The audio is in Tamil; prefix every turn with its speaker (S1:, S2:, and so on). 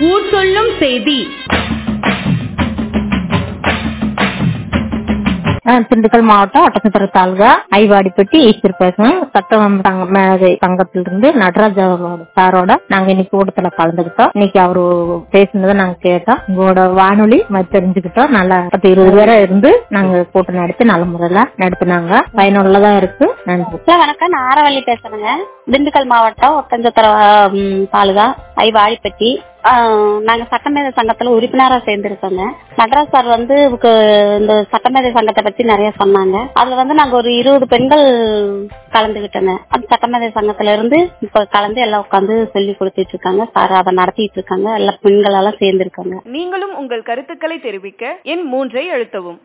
S1: ஊர் சொல்லும் செய்தி
S2: நான் திண்டுக்கல் மாவட்டம் ஒட்டச்சத்திர தாலுகா ஐவாடிப்பட்டி ஈஸ்வர் பேசுறேன் சட்டம் சங்க- மேதை சங்கத்திலிருந்து நடராஜ் அவர்களோட சாரோட நாங்க இன்னைக்கு கூட்டத்துல கலந்துக்கிட்டோம் இன்னைக்கு அவரு பேசுனதை நாங்க கேட்டோம் உங்களோட வானொலி மாதிரி தெரிஞ்சுக்கிட்டோம் நல்லா பத்து இருபது பேரா இருந்து நாங்க கூட்டம் நடத்தி நல்ல முறையில நடத்தினாங்க பயனுள்ளதா இருக்கு நன்றி
S3: சார் வணக்கம் நான் ஆரவள்ளி பேசுறேங்க திண்டுக்கல் மாவட்டம் ஒட்டஞ்சத்திர ம், தாலுகா ஐ வாடிப்பட்டி ஆ, நாங்க சட்டமேதை சங்கத்துல உறுப்பினரா சேர்ந்திருக்கோங்க நடராஜ் சார் வந்து இதுக்கு இந்த சட்டமேதை சங்கத்தை பத்தி நிறைய சொன்னாங்க அதுல வந்து நாங்க ஒரு இருபது பெண்கள் கலந்துகிட்டோங்க அந்த சட்டமேதை சங்கத்துல இருந்து இப்ப கலந்து எல்லாம் உட்காந்து சொல்லி கொடுத்துட்டு இருக்காங்க சார் அதை நடத்திட்டு இருக்காங்க எல்லா பெண்கள் எல்லாம் சேர்ந்திருக்காங்க
S1: நீங்களும் உங்கள் கருத்துக்களை தெரிவிக்க எண் மூன்றை அழுத்தவும்